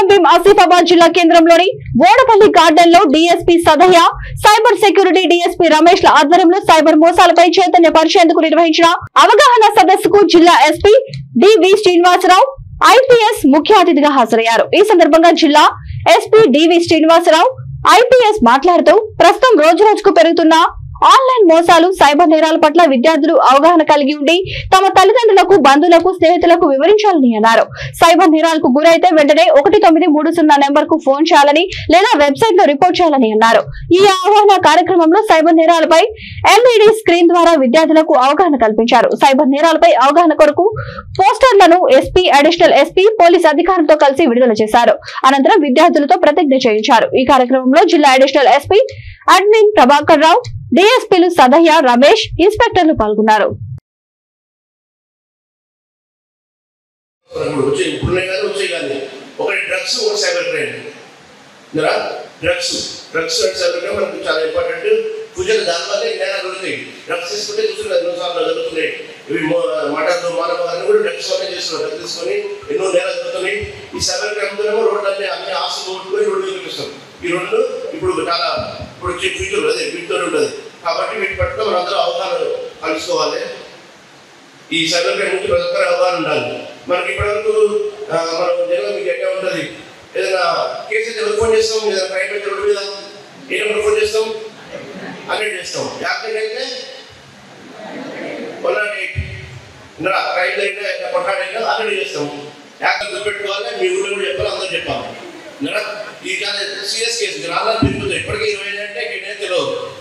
భీం ఆసిఫాబాద్ జిల్లా కేంద్రంలోని ఓడపల్లి గార్డెన్ లో DSP Sadayya cyber security DSP Ramesh ల ఆధ్వర్యంలో సైబర్ మోసాలపై చైతన్య పరిచేందుకు నిర్వహించిన అవగాహన సదస్సుకు జిల్లా ఎస్పీ డివి శ్రీనివాసరావు ఐపీఎస్ ముఖ్య అతిథిగా హాజరయ్యారు ఈ సందర్భంగా జిల్లా ఎస్పీ డివి శ్రీనివాసరావు ఐపీఎస్ మాట్లాడుతూ ప్రస్తుతం రోజు రోజుకు పెరుగుతున్న ఆన్లైన్ మోసాలు సైబర్ నేరాల పట్ల విద్యార్థులు అవగాహన కలిగి ఉండి తమ తల్లిదండ్రులకు బంధువులకు స్నేహితులకు వివరించాలని అన్నారు సైబర్ నేరాలకు గురైతే వెంటనే ఒకటి తొమ్మిది మూడు సున్నా నెంబర్ కు ఫోన్ చేయాలని లేదా వెబ్సైట్ లో రిపోర్ట్ చేయాలని అన్నారు ఈ అవగాహన కార్యక్రమంలో సైబర్ నేరాలపై ఎల్ఈడి స్క్రీన్ ద్వారా విద్యార్థులకు అవగాహన కల్పించారు సైబర్ నేరాలపై అవగాహన కొరకు పోస్టర్లను ఎస్పీ అడిషనల్ ఎస్పీ పోలీస్ అధికారులతో కలిసి విడుదల చేశారు అనంతరం విద్యార్థులతో ప్రతిజ్ఞ చేయించారు ఈ కార్యక్రమంలో జిల్లా additional SP admin Prabhakar Rao డిఎస్పీలు సదయ్య రమేష్ ఇన్స్పెక్టర్లు పాల్గొన్నారు ఇప్పుడు వచ్చే ఇప్పుడున్నాయి కానీ వచ్చాయి కానీ ఒకటి డ్రగ్స్ ఒకటి సైబర్ క్రైమ్ ఇందులో drugs drugs and cyber crime మనకు చాలా ఇంపార్టెంట్ పూజలు దానివల్ల ఈ నేరాలు దొరుకుతాయి డ్రగ్స్ తీసుకుంటే చూస్తున్నారు ఎన్నో సార్లు జరుగుతున్నాయి ఇవి మటర్లు మానవాన్ని కూడా డ్రగ్స్ వల్లే చేస్తున్నారు డ్రగ్స్ తీసుకొని ఎన్నో నేరాలు జరుగుతున్నాయి ఈ సైబర్ క్రైమ్ ఏమో రోడ్లు అన్ని అన్ని ఆస్తులు కొట్టుకొని రోడ్డు చూపిస్తాం ఈ రెండు ఇప్పుడు చాలా ఇప్పుడు వచ్చే ఫ్యూచర్ అదే వీటితో ఉంటుంది కాబట్టి వీటి పట్ల మనందరూ అవగాహన కలుసుకోవాలి ఈ సైబర్ క్రైమ్ నుంచి ప్రతి ఒక్కరు అవగాహన ఉండాలి మనకి ఇప్పటివరకు ఆ, మనం జనం మీకు ఎక్కడ ఉంటుంది ఏదైనా కేసు అయితే ఎవరు ఫోన్ చేస్తాం ఏదైనా క్రైమ్ అయితే రోడ్డు మీద ఏ నెంబర్ ఫోన్ చేస్తాం హండ్రెడ్ చేస్తాం యాక్సిడెంట్ అయితే వన్ నాట్ ఎయిట్ ఇందులో క్రైమ్ అయితే కొట్టాడైనా హండ్రెడ్ చేస్తాం యాక్సిడెంట్ గుర్తుపెట్టుకోవాలి మీ ఊళ్ళో కూడా చెప్పాలి అందరూ చెప్పాలి ఇందులో ఈ చాలా సీరియస్ కేసు గ్రామాలు పెరుగుతాయి ఇప్పటికీ ఇరవై ఏళ్ళు అంటే ఇక్కడ తెలియదు